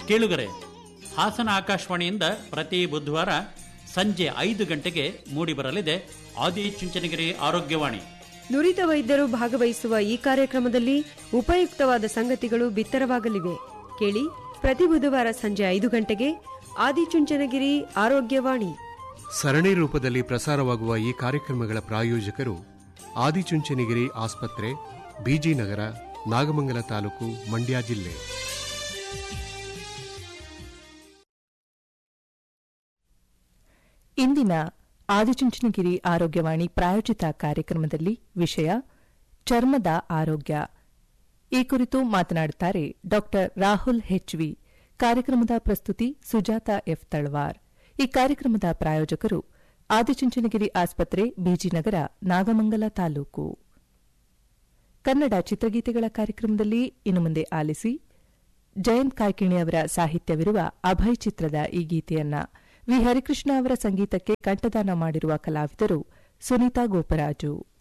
ಕೇಳುಗರೆ ಹಾಸನ ಆಕಾಶವಾಣಿಯಿಂದ ಪ್ರತಿ ಬುಧವಾರ ಸಂಜೆ ಐದು ಗಂಟೆಗೆ ಮೂಡಿಬರಲಿದೆ ಆದಿಚುಂಚನಗಿರಿ ಆರೋಗ್ಯವಾಣಿ ನುರಿತ ವೈದ್ಯರು ಭಾಗವಹಿಸುವ ಈ ಕಾರ್ಯಕ್ರಮದಲ್ಲಿ ಉಪಯುಕ್ತವಾದ ಸಂಗತಿಗಳು ಬಿತ್ತರವಾಗಲಿವೆ ಕೇಳಿ ಪ್ರತಿ ಬುಧವಾರ ಸಂಜೆ ಐದು ಗಂಟೆಗೆ ಆದಿಚುಂಚನಗಿರಿ ಆರೋಗ್ಯವಾಣಿ ಸರಣಿ ರೂಪದಲ್ಲಿ ಪ್ರಸಾರವಾಗುವ ಈ ಕಾರ್ಯಕ್ರಮಗಳ ಪ್ರಾಯೋಜಕರು ಆದಿಚುಂಚನಗಿರಿ ಆಸ್ಪತ್ರೆ ಬಿಜಿ ನಗರ ನಾಗಮಂಗಲ ತಾಲೂಕು ಮಂಡ್ಯ ಜಿಲ್ಲೆ ಇಂದಿನ ಆದಿಚುಂಚನಗಿರಿ ಆರೋಗ್ಯವಾಣಿ ಪ್ರಾಯೋಜಿತ ಕಾರ್ಯಕ್ರಮದಲ್ಲಿ ವಿಷಯ ಚರ್ಮದ ಆರೋಗ್ಯ ಈ ಕುರಿತು ಮಾತನಾಡುತ್ತಾರೆ ಡಾ ರಾಹುಲ್ ಹೆಚ್ವಿ ಕಾರ್ಯಕ್ರಮದ ಪ್ರಸ್ತುತಿ ಸುಜಾತ ಎಫ್ ತಳವಾರ್ ಈ ಕಾರ್ಯಕ್ರಮದ ಪ್ರಾಯೋಜಕರು ಆದಿಚುಂಚನಗಿರಿ ಆಸ್ಪತ್ರೆ ಬಿಜಿನಗರ ನಾಗಮಂಗಲ ತಾಲೂಕು ಕನ್ನಡ ಚಿತ್ರಗೀತೆಗಳ ಕಾರ್ಯಕ್ರಮದಲ್ಲಿ ಇನ್ನು ಮುಂದೆ ಆಲಿಸಿ ಜಯಂತ್ ಕಾಯ್ಕಿಣಿ ಅವರ ಸಾಹಿತ್ಯವಿರುವ ಅಭಯ್ ಚಿತ್ರದ ಈ ಗೀತೆಯನ್ನ ವಿ ಹರಿಕೃಷ್ಣ ಅವರ ಸಂಗೀತಕ್ಕೆ ಕಂಠದಾನ ಮಾಡಿರುವ ಕಲಾವಿದರು ಸುನೀತಾ ಗೋಪರಾಜು